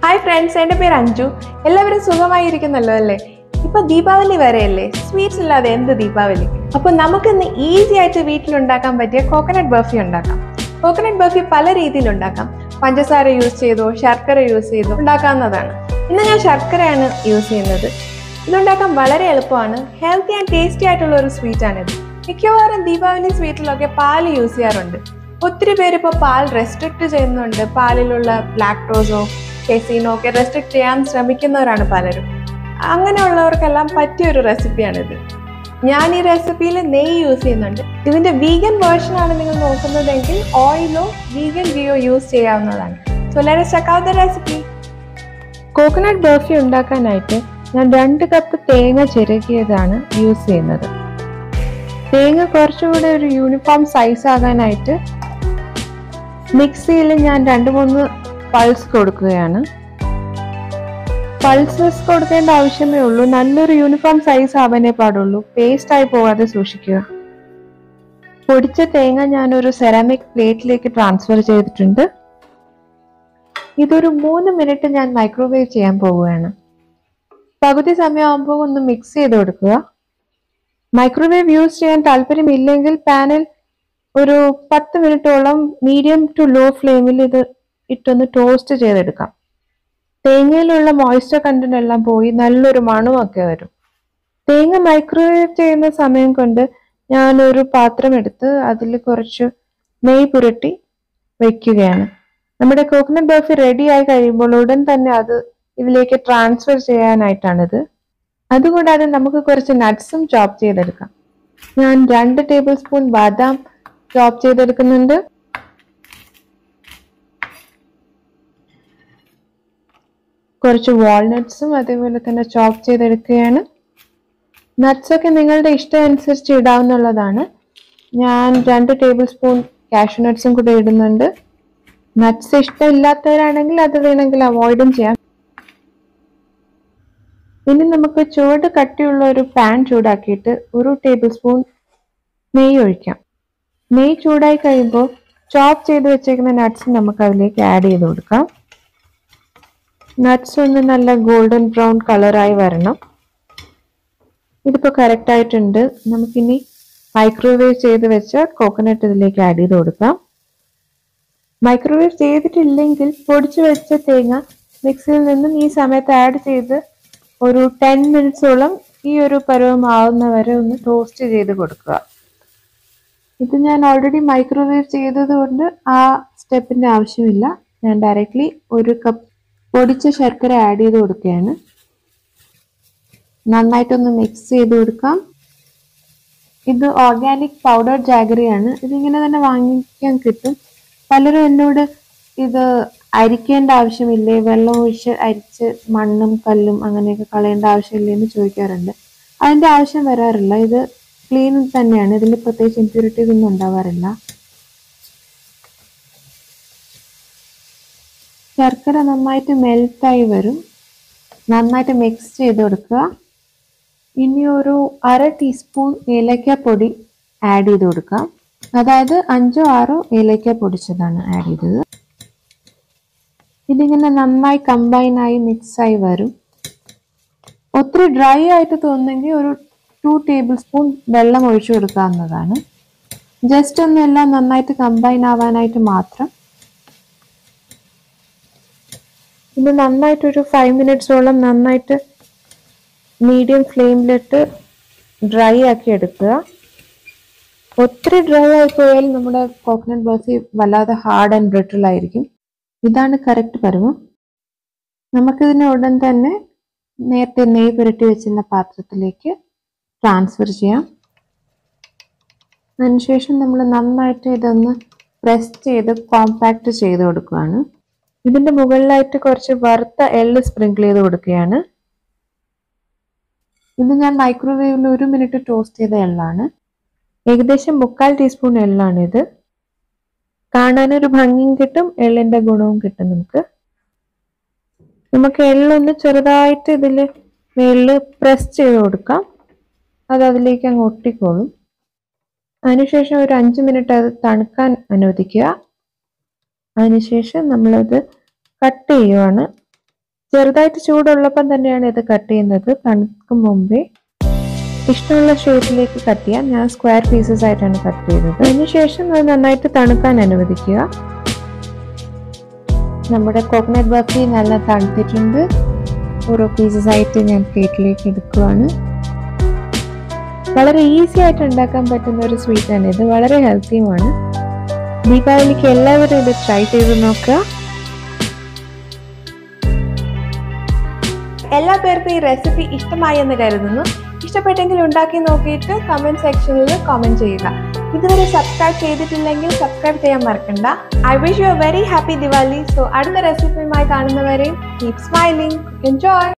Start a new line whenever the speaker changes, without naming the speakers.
hi friends എൻ്റെ പേര് അഞ്ജു എല്ലാവരും സുഖമായിരിക്കുന്നല്ലോ അല്ലേ ഇപ്പൊ ദീപാവലി വരെയല്ലേ സ്വീറ്റ്സ് ഇല്ലാതെ എന്ത് ദീപാവലി അപ്പൊ നമുക്കിന്ന് ഈസി ആയിട്ട് വീട്ടിലുണ്ടാക്കാൻ പറ്റിയ കോക്കനട്ട് ബർഫി ഉണ്ടാക്കാം കോക്കനട്ട് ബർഫി പല രീതിയിൽ ഉണ്ടാക്കാം പഞ്ചസാര യൂസ് ചെയ്തോ ശർക്കര യൂസ് ചെയ്തോ ഉണ്ടാക്കാവുന്നതാണ് ഇന്ന് ഞാൻ ശർക്കരയാണ് യൂസ് ചെയ്യുന്നത് ഇതുണ്ടാക്കാൻ വളരെ എളുപ്പമാണ് ഹെൽത്തി ആൻഡ് ടേസ്റ്റി ആയിട്ടുള്ള ഒരു സ്വീറ്റ് ആണിത് മിക്കവാറും ദീപാവലി സ്വീറ്റിലൊക്കെ പാല് യൂസ് ചെയ്യാറുണ്ട് ഒത്തിരി പേര് ഇപ്പോൾ പാൽ റെസ്ട്രിക്ട് ചെയ്യുന്നുണ്ട് പാലിലുള്ള ലാക്ടോസോ കെസീനോ ഒക്കെ റെസ്ട്രിക്ട് ചെയ്യാൻ ശ്രമിക്കുന്നവരാണ് പലരും അങ്ങനെയുള്ളവർക്കെല്ലാം പറ്റിയ ഒരു റെസിപ്പിയാണിത് ഞാൻ ഈ റെസിപ്പിയിൽ നെയ്യ് യൂസ് ചെയ്യുന്നുണ്ട് ഇതിന്റെ വീഗൻ വേർഷൻ ആണ് നിങ്ങൾ നോക്കുന്നതെങ്കിൽ ഓയിലോ വീഗൻ ഗിയോ യൂസ് ചെയ്യാവുന്നതാണ് so let check out the recipe coconut barfi ഉണ്ടാക്കാനായിട്ട് ഞാൻ രണ്ട് കപ്പ് തേങ്ങ ചിരകിയതാണ് യൂസ് ചെയ്യുന്നത് തേങ്ങ കുറച്ചുകൂടെ ഒരു യൂണിഫോം സൈസ് ആകാനായിട്ട് മിക്സിയിൽ ഞാൻ രണ്ട് മൂന്ന് പൾസ് കൊടുക്കുകയാണ് പൾസസ് കൊടുക്കേണ്ട ആവശ്യമേ ഉള്ളൂ നല്ലൊരു യൂണിഫോം സൈസ് ആവാനേ പാടുള്ളൂ പേസ്റ്റ് ആയി പോവാതെ സൂക്ഷിക്കുക പൊടിച്ച തേങ്ങ ഞാൻ ഒരു സെറാമിക് പ്ലേറ്റിലേക്ക് ട്രാൻസ്ഫർ ചെയ്തിട്ടുണ്ട് ഇതൊരു മൂന്ന് മിനിറ്റ് ഞാൻ മൈക്രോവേവ് ചെയ്യാൻ പോവുകയാണ് പകുതി സമയമാകുമ്പോൾ ഒന്ന് മിക്സ് ചെയ്ത് കൊടുക്കുക മൈക്രോവേവ് യൂസ് ചെയ്യാൻ താല്പര്യമില്ലെങ്കിൽ പാനിൽ ഒരു പത്ത് മിനിറ്റോളം മീഡിയം ടു ലോ ഫ്ലെയിമിൽ ഇത് ഇട്ടൊന്ന് ടോസ്റ്റ് ചെയ്തെടുക്കാം തേങ്ങയിലുള്ള മോയ്സ്ചർ കണ്ടന്റ് എല്ലാം പോയി നല്ലൊരു മണമൊക്കെ വരും തേങ്ങ മൈക്രോവേവ് ചെയ്യുന്ന സമയം കൊണ്ട് ഞാൻ ഒരു പാത്രം എടുത്ത് അതിൽ കുറച്ച് നെയ്യ് പുരട്ടി വെക്കുകയാണ് നമ്മുടെ കോക്കനട്ട് ബർഫി റെഡി ആയി കഴിയുമ്പോൾ ഉടൻ തന്നെ അത് ഇതിലേക്ക് ട്രാൻസ്ഫർ ചെയ്യാനായിട്ടാണിത് അതുകൂടാതെ നമുക്ക് കുറച്ച് നട്ട്സും ചോപ്പ് ചെയ്തെടുക്കാം ഞാൻ രണ്ട് ടേബിൾ സ്പൂൺ ബാദാം ചോപ്പ് ചെയ്തെടുക്കുന്നുണ്ട് കുറച്ച് വാൾനട്ട്സും അതേപോലെ തന്നെ ചോപ്പ് ചെയ്തെടുക്കുകയാണ് നട്ട്സ് ഒക്കെ നിങ്ങളുടെ ഇഷ്ടം അനുസരിച്ച് ഇടാവുന്നുള്ളതാണ് ഞാൻ രണ്ട് ടേബിൾ സ്പൂൺ കാഷ്യൂ നട്ട്സും കൂടെ ഇടുന്നുണ്ട് നട്ട്സ് ഇഷ്ടമില്ലാത്തവരാണെങ്കിൽ അത് വേണമെങ്കിൽ അവോയ്ഡും ചെയ്യാം ഇനി നമുക്ക് ചുവട് കട്ടിയുള്ള ഒരു പാൻ ചൂടാക്കിയിട്ട് ഒരു ടേബിൾ സ്പൂൺ നെയ്യ് ഒഴിക്കാം നെയ്യ് ചൂടായി കഴിയുമ്പോൾ ചോപ്പ് ചെയ്ത് വെച്ചേക്കുന്ന നട്ട്സ് നമുക്ക് അതിലേക്ക് ആഡ് ചെയ്ത് കൊടുക്കാം നട്ട്സ് ഒന്ന് നല്ല ഗോൾഡൻ ബ്രൗൺ കളറായി വരണം ഇതിപ്പോൾ കറക്റ്റ് ആയിട്ടുണ്ട് നമുക്കിനി മൈക്രോവേവ് ചെയ്ത് വെച്ച കോക്കനട്ട് ഇതിലേക്ക് ആഡ് ചെയ്ത് കൊടുക്കാം മൈക്രോവേവ് ചെയ്തിട്ടില്ലെങ്കിൽ പൊടിച്ചു വെച്ച തേങ്ങ മിക്സിയിൽ നിന്നും ഈ സമയത്ത് ആഡ് ചെയ്ത് ഒരു ടെൻ മിനിറ്റ്സോളം ഈ ഒരു പരുവമാവുന്ന വരെ ഒന്ന് ടോസ്റ്റ് ചെയ്ത് കൊടുക്കുക ഇത് ഞാൻ ഓൾറെഡി മൈക്രോവേവ് ചെയ്തത് കൊണ്ട് ആ സ്റ്റെപ്പിന്റെ ആവശ്യമില്ല ഞാൻ ഡയറക്റ്റ്ലി ഒരു കപ്പ് പൊടിച്ച ശർക്കര ആഡ് ചെയ്ത് കൊടുക്കുകയാണ് നന്നായിട്ടൊന്ന് മിക്സ് ചെയ്ത് കൊടുക്കാം ഇത് ഓർഗാനിക് പൗഡർ ജാഗറിയാണ് ഇതിങ്ങനെ തന്നെ വാങ്ങിക്കാൻ കിട്ടും പലരും എന്നോട് ഇത് അരിക്കേണ്ട ആവശ്യമില്ലേ വെള്ളം ഒഴിച്ച് അരിച്ച് മണ്ണും കല്ലും അങ്ങനെയൊക്കെ കളയേണ്ട ആവശ്യമില്ലേ എന്ന് ചോദിക്കാറുണ്ട് അതിന്റെ ആവശ്യം വരാറില്ല ഇത് ക്ലീൻ തന്നെയാണ് ഇതിൽ പ്രത്യേകിച്ച് ഇമ്പ്യൂരിറ്റീസ് ഒന്നും ഉണ്ടാവാറില്ല ശർക്കര നന്നായിട്ട് മെൽറ്റായി വരും നന്നായിട്ട് മിക്സ് ചെയ്ത് കൊടുക്കുക ഇനി ഒരു അര ടീസ്പൂൺ ഏലക്കാപ്പൊടി ആഡ് ചെയ്ത് കൊടുക്കാം അതായത് അഞ്ചോ ആറോ ഏലക്ക പൊടിച്ചതാണ് ആഡ് ചെയ്തത് ഇതിങ്ങനെ നന്നായി കമ്പൈൻ ആയി മിക്സ് ആയി വരും ഒത്തിരി ഡ്രൈ ആയിട്ട് തോന്നുന്നെങ്കിൽ ഒരു ടു ടേബിൾ സ്പൂൺ വെള്ളം ഒഴിച്ചു കൊടുക്കാവുന്നതാണ് ജസ്റ്റ് ഒന്ന് എല്ലാം നന്നായിട്ട് കമ്പൈൻ ആവാനായിട്ട് മാത്രം ഇത് നന്നായിട്ട് ഒരു ഫൈവ് മിനിറ്റ്സോളം നന്നായിട്ട് മീഡിയം ഫ്ലെയിമിലിട്ട് ഡ്രൈ ആക്കി എടുക്കുക ഒത്തിരി ഡ്രൈ ആയി പോയാൽ നമ്മുടെ കോക്കനട്ട് ബർഫി വല്ലാതെ ഹാർഡ് ആൻഡ് ബ്രിട്ടിൽ ആയിരിക്കും ഇതാണ് കറക്റ്റ് പരുവം നമുക്കിതിനെ ഉടൻ തന്നെ നേരത്തെ നെയ്യ് പുരട്ടി വെച്ചിരുന്ന പാത്രത്തിലേക്ക് ട്രാൻസ്ഫർ ചെയ്യാം അതിനുശേഷം നമ്മൾ നന്നായിട്ട് ഇതൊന്ന് പ്രസ് ചെയ്ത് കോമ്പാക്ട് ചെയ്ത് കൊടുക്കുകയാണ് ഇതിന്റെ മുകളിലായിട്ട് കുറച്ച് വറുത്ത എള്ള് സ്പ്രിങ്കിൾ ചെയ്ത് കൊടുക്കുകയാണ് ഇത് ഞാൻ മൈക്രോവേവിൽ ഒരു മിനിറ്റ് ടോസ്റ്റ് ചെയ്ത എള്ളാണ് ഏകദേശം മുക്കാൽ ടീസ്പൂൺ എള്ളാണ് ഇത് കാണാനൊരു ഭംഗിയും കിട്ടും എള്ളിന്റെ ഗുണവും കിട്ടും നമുക്ക് നമുക്ക് എള്ളൊന്ന് ചെറുതായിട്ട് ഇതിൽ മേളിൽ പ്രസ് ചെയ്ത് കൊടുക്കാം അത് അതിലേക്ക് അങ്ങ് ഒട്ടിക്കോളും അതിനുശേഷം ഒരു അഞ്ച് മിനിറ്റ് അത് തണുക്കാൻ അനുവദിക്കുക അതിനുശേഷം നമ്മളത് കട്ട് ചെയ്യുവാണ് ചെറുതായിട്ട് ചൂടുള്ളപ്പം തന്നെയാണ് ഇത് കട്ട് ചെയ്യുന്നത് തണുക്കും മുമ്പേ ഇഷ്ടമുള്ള ഷേപ്പിലേക്ക് കട്ട് ചെയ്യാം ഞാൻ സ്ക്വയർ പീസസ് ആയിട്ടാണ് കട്ട് ചെയ്തത് അതിനുശേഷം അത് നന്നായിട്ട് തണുക്കാൻ അനുവദിക്കുക നമ്മുടെ കോക്കനട്ട് ബർഫി നല്ല തണുത്തിട്ടുണ്ട് ഓരോ പീസസ് ആയിട്ട് ഞാൻ പ്ലേറ്റിലേക്ക് എടുക്കുവാണ് വളരെ ഈസി ആയിട്ട് ഉണ്ടാക്കാൻ പറ്റുന്ന ഒരു സ്വീറ്റ് ആണ് ഇത് വളരെ ഹെൽത്തിയുമാണ് ദീപാവലിക്ക് എല്ലാവരും ഇത് ട്രൈ ചെയ്ത് നോക്കുക എല്ലാ പേർക്കും ഈ റെസിപ്പി ഇഷ്ടമായി എന്ന് കരുതുന്നു ഇഷ്ടപ്പെട്ടെങ്കിൽ ഉണ്ടാക്കി നോക്കിയിട്ട് കമന്റ് സെക്ഷനിൽ കമന്റ് ചെയ്യുക ഇതുവരെ സബ്സ്ക്രൈബ് ചെയ്തിട്ടില്ലെങ്കിൽ സബ്സ്ക്രൈബ് ചെയ്യാൻ മറക്കണ്ട I wish you a very happy Diwali so അടുത്ത റെസിപ്പിയുമായി കാണുന്നവരെയും കീപ് സ്മൈലിംഗ് എൻജോയ്